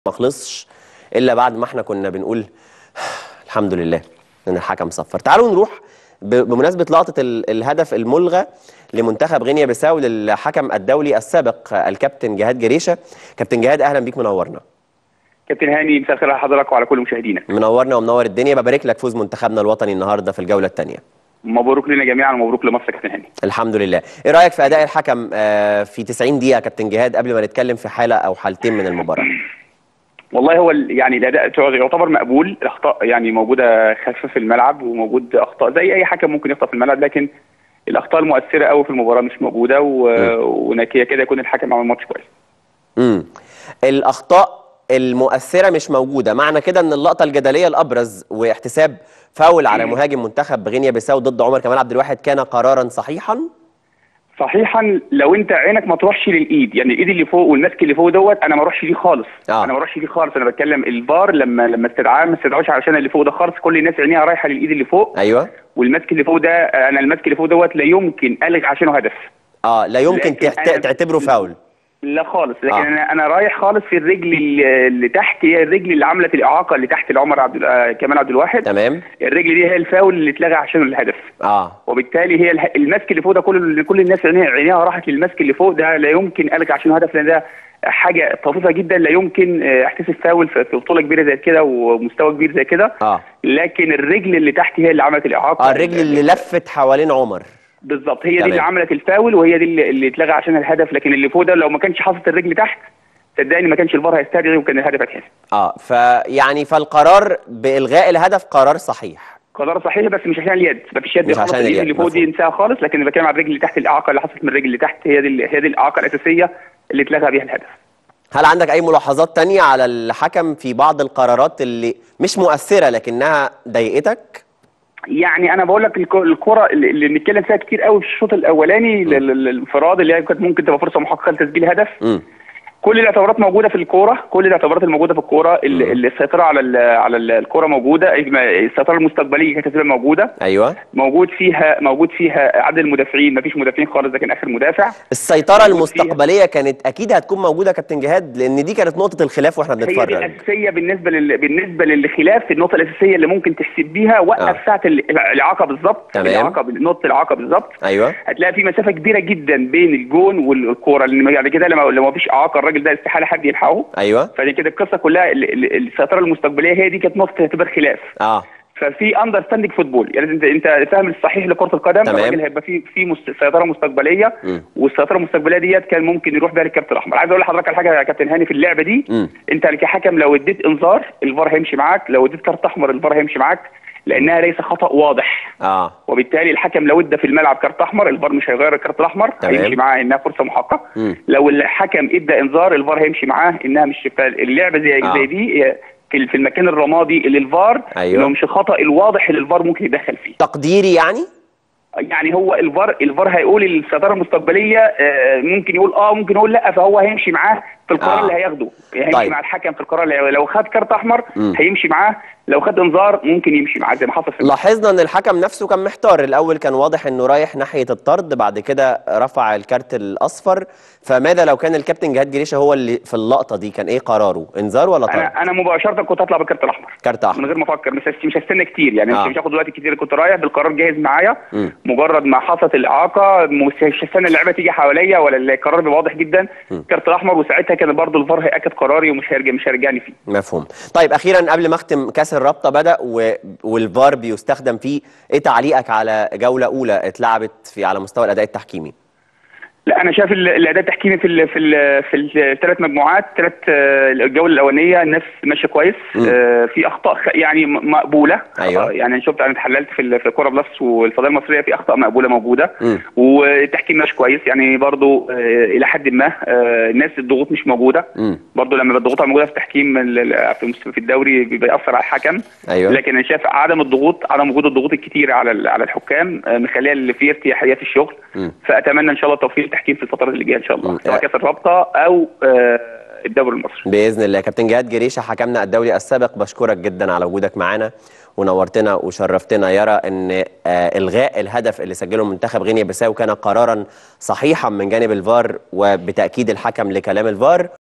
ما خلصش الا بعد ما احنا كنا بنقول الحمد لله ان الحكم صفر تعالوا نروح ب- بمناسبه لقطه ال- الهدف الملغى لمنتخب غينيا بيساو للحكم الدولي السابق الكابتن جهاد جريشه كابتن جهاد اهلا بيك منورنا كابتن هاني مساء الخير على حضرتك وعلى كل مشاهدينا منورنا ومنور الدنيا ببارك لك فوز منتخبنا الوطني النهارده في الجوله الثانيه مبروك لنا جميعا ومبروك لمصر كابتن هاني الحمد لله ايه رايك في اداء الحكم آه، في 90 دقيقه كابتن جهاد قبل ما نتكلم في حاله او حالتين من المباراه والله هو ال- يعني الاداء يعتبر مقبول الاخطاء يعني موجوده خفيفه في الملعب وموجود اخطاء زي اي حكم ممكن يخطا في الملعب لكن الاخطاء المؤثره قوي في المباراه مش موجوده و- ونكيه كده يكون الحكم عمل ماتش كويس امم الاخطاء المؤثره مش موجوده معنى كده ان اللقطه الجدليه الابرز واحتساب فاول على مهاجم منتخب غينيا بيساو ضد عمر كمال عبد الواحد كان قرارا صحيحا صحيحا لو انت عينك ما تروحش للايد يعني الايد اللي فوق والماسك اللي فوق دوت انا ما اروحش ليه خالص آه. انا ما اروحش ليه خالص انا بتكلم الفار لما لما استدعاه ما استدعوش علشان اللي فوق ده خالص كل الناس عينيها رايحه للايد اللي فوق ايوه والماسك اللي فوق ده انا الماسك اللي فوق دوت لا يمكن الغي عشانه هدف اه لا يمكن لكن تحت... أنا- تعتبره فاول لا خالص لكن آه. آه. انا انا رايح خالص في الرجل اللي اللي تحت هي الرجل اللي عملت الاعاقه اللي تحت لعمر عبد آه كمال عبد الواحد تمام الرجل دي هي الفاول اللي اتلغى عشان الهدف اه وبالتالي هي اله- الماسك اللي فوق ده كل كل الناس عينيها عينيها راحت للماسك اللي فوق ده لا يمكن الغي عشان هدف لان ده حاجه طفيفه جدا لا يمكن آه، احتسب فاول في في بطوله كبيره زي كده ومستوى كبير زي كده اه لكن الرجل اللي تحت هي اللي عملت الاعاقه اه الرجل اللي لفت حوالين عمر بالظبط هي دي تمام. اللي عملت الفاول وهي دي اللي, اللي اتلغى عشان الهدف لكن اللي فوق ده لو ما كانش حاطط الرجل تحت صدقني ما كانش الفار هيستدعي وكان الهدف هيتحسب اه فيعني فالقرار بالغاء الهدف قرار صحيح قرار صحيح بس مش عشان اليد ما فيش يد مش خالص عشان اليد اليد، اللي فوق دي مفهوم. انساها خالص لكن انا بتكلم على الرجل اللي تحت الاعاقه اللي حصلت من الرجل اللي تحت هي دي اللي هي دي الاعاقه الاساسيه اللي اتلغى بيها الهدف هل عندك اي ملاحظات تانية على الحكم في بعض القرارات اللي مش مؤثره لكنها ضايقتك يعني انا بقول لك الك- الكره اللي اللي بنتكلم فيها كتير قوي في الشوط الاولاني ال- ال- الانفراد اللي هي كانت ممكن تبقى فرصه محققه لتسجيل هدف امم كل الاعتبارات موجوده في الكوره كل الاعتبارات الموجوده في الكوره ال- ال- السيطره على ال- على ال- الكوره موجوده الم- السيطره المستقبليه كانت هتبقى موجوده ايوه موجود فيها موجود فيها عدد المدافعين مفيش مدافعين خالص ده كان اخر مدافع السيطره موجود المستقبليه كانت اكيد هتكون موجوده يا كابتن جهاد لان دي كانت نقطه الخلاف واحنا هي دي بنتفرج الاساسيه بالنسبه لل... بالنسبه للخلاف النقطه الاساسيه اللي ممكن تحسب بيها وقف آه. ساعه ال- الاعاقه بالظبط تمام. الاعاقه نقطه الاعاقه بالظبط ايوه هتلاقي في مسافه كبيره جدا بين الجون والكوره لان بعد كده لما لو مفيش اعاقه الراجل ده استحاله حد يلحقه ايوه فدي كده القصه كلها ال- ال- السيطره المستقبليه هي دي كانت نقطه اعتبار خلاف اه ففي اندرستاندينج فوتبول يعني انت انت فاهم الصحيح لكره القدم تمام. الراجل هيبقى في في مست- سيطره مستقبليه مم. والسيطره المستقبليه ديت كان ممكن يروح بيها للكارت الاحمر عايز اقول لحضرتك على حاجه يا كابتن هاني في اللعبه دي مم. انت كحكم لو اديت انذار الفار هيمشي معاك لو اديت كارت احمر الفار هيمشي معاك لانها ليس خطا واضح اه وبالتالي الحكم لو ادى في الملعب كارت احمر الفار مش هيغير الكارت الاحمر تمام. هيمشي معاه انها فرصه محققه مم. لو الحكم ادى انذار الفار هيمشي معاه انها مش اللعبه زي آه. زي دي هي في في المكان الرمادي اللي الفار أيوة. لو مش الخطا الواضح اللي الفار ممكن يتدخل فيه تقديري يعني يعني هو الفار الفار هيقول السيطره المستقبليه آه، ممكن يقول اه ممكن يقول لا فهو هيمشي معاه في القرار آه. اللي هياخده هيمشي طيب. مع الحكم في القرار اللي هياخده. لو خد كارت احمر مم. هيمشي معاه لو خد انذار ممكن يمشي معاه زي ما حصل في لاحظنا ان الحكم نفسه كان محتار الاول كان واضح انه رايح ناحيه الطرد بعد كده رفع الكارت الاصفر فماذا لو كان الكابتن جهاد جريشه هو اللي في اللقطه دي كان ايه قراره انذار ولا طرد انا انا مباشره كنت هطلع بالكارت الاحمر كارت من احمر غير ما افكر مش هست- مش هستنى كتير يعني آه. مش مش هاخد وقت كتير كنت رايح بالقرار جاهز معايا مم. مجرد ما حصلت الاعاقه مش مش هستنى اللعبه تيجي حواليا ولا القرار بيبقى واضح جدا كارت الاحمر وساعتها كان برضو الفار هياكد قراري ومش هيرجع مش هيرجعني فيه مفهوم طيب اخيرا قبل ما اختم كاس الرابطه بدا و... والفار بيستخدم فيه ايه تعليقك على جوله اولى اتلعبت في على مستوى الاداء التحكيمي لا انا شايف ال- الاداء التحكيمي في ال في ال في الثلاث مجموعات ثلاث الجوله الاولانيه الناس ماشيه كويس مم. آه، في اخطاء خ- يعني م- مقبوله أيوة. آه، يعني انا شفت انا اتحللت في ال- في الكوره بلس والفضائيه المصريه في اخطاء مقبوله موجوده مم. والتحكيم ماشي كويس يعني برضو آه، الى حد ما آه، الناس الضغوط مش موجوده مم. برضو لما الضغوط موجوده في التحكيم ال- ال- في المس- في الدوري بيأثر على الحكم ايوه لكن انا شايف عدم الضغوط عدم وجود الضغوط الكتيره على ال- على الحكام آه، مخليها اللي فيه ارتياحيه في الشغل مم. فاتمنى ان شاء الله توفيق التحكيم في الفتره اللي جايه ان شاء الله مم. سواء كاس الرابطه او آه، الدوري المصري باذن الله كابتن جهاد جريشه حكمنا الدولي السابق بشكرك جدا على وجودك معانا ونورتنا وشرفتنا يرى ان آه، الغاء الهدف اللي سجله منتخب غينيا بيساو كان قرارا صحيحا من جانب الفار وبتاكيد الحكم لكلام الفار